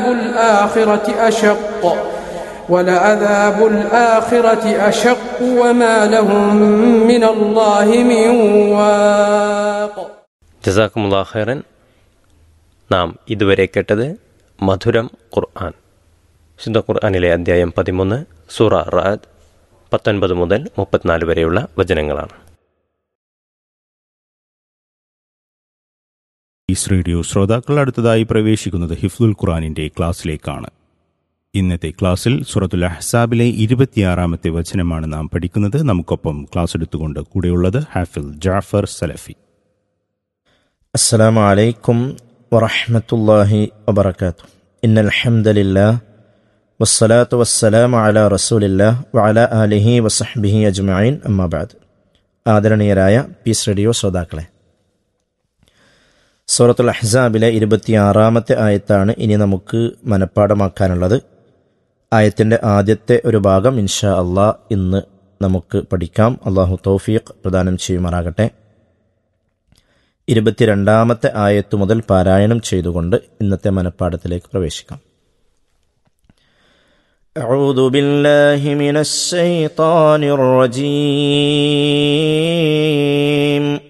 الآخرة أشق ولعذاب الآخرة أشق وما لهم من الله من واق ജസാക്കുമുല്ലാ ഖൈറൻ നാം ഇതുവരെ കേട്ടത് മധുരം ഖുർആൻ ശുദ്ധ ഖുർആനിലെ അധ്യായം പതിമൂന്ന് സൂറ റാദ് പത്തൊൻപത് മുതൽ മുപ്പത്തിനാല് വരെയുള്ള വചനങ്ങളാണ് ഈസ് റേഡിയോ ശ്രോതാക്കൾ അടുത്തതായി പ്രവേശിക്കുന്നത് ഹിഫ്ദുൽ ഖുറാനിന്റെ ക്ലാസ്സിലേക്കാണ് ഇന്നത്തെ ക്ലാസ്സിൽ സുറത്തുൽ അഹ്സാബിലെ ഇരുപത്തിയാറാമത്തെ വചനമാണ് നാം പഠിക്കുന്നത് നമുക്കൊപ്പം ക്ലാസ് എടുത്തുകൊണ്ട് കൂടെയുള്ളത് ഹാഫിൽ ജാഫർ സലഫി السلام عليكم ورحمة الله وبركاته إن الحمد لله والصلاة والسلام على رسول الله وعلى آله وصحبه أجمعين أما بعد ആദരണീയരായ പീസ് റേഡിയോ ശ്രോതാക്കളെ സൂറത്തുൽ അഹ്സാബിലെ ഇരുപത്തിയാറാമത്തെ ആയത്താണ് ഇനി നമുക്ക് മനഃപ്പാടമാക്കാനുള്ളത് ആയത്തിൻ്റെ ആദ്യത്തെ ഒരു ഭാഗം ഇൻഷാ അള്ളാ ഇന്ന് നമുക്ക് പഠിക്കാം അള്ളാഹു തൗഫീഖ് പ്രദാനം ചെയ്യുമാറാകട്ടെ ഇരുപത്തിരണ്ടാമത്തെ ആയത്തു മുതൽ പാരായണം ചെയ്തുകൊണ്ട് ഇന്നത്തെ മനഃപ്പാടത്തിലേക്ക് പ്രവേശിക്കാം أعوذ بالله من الشيطان الرجيم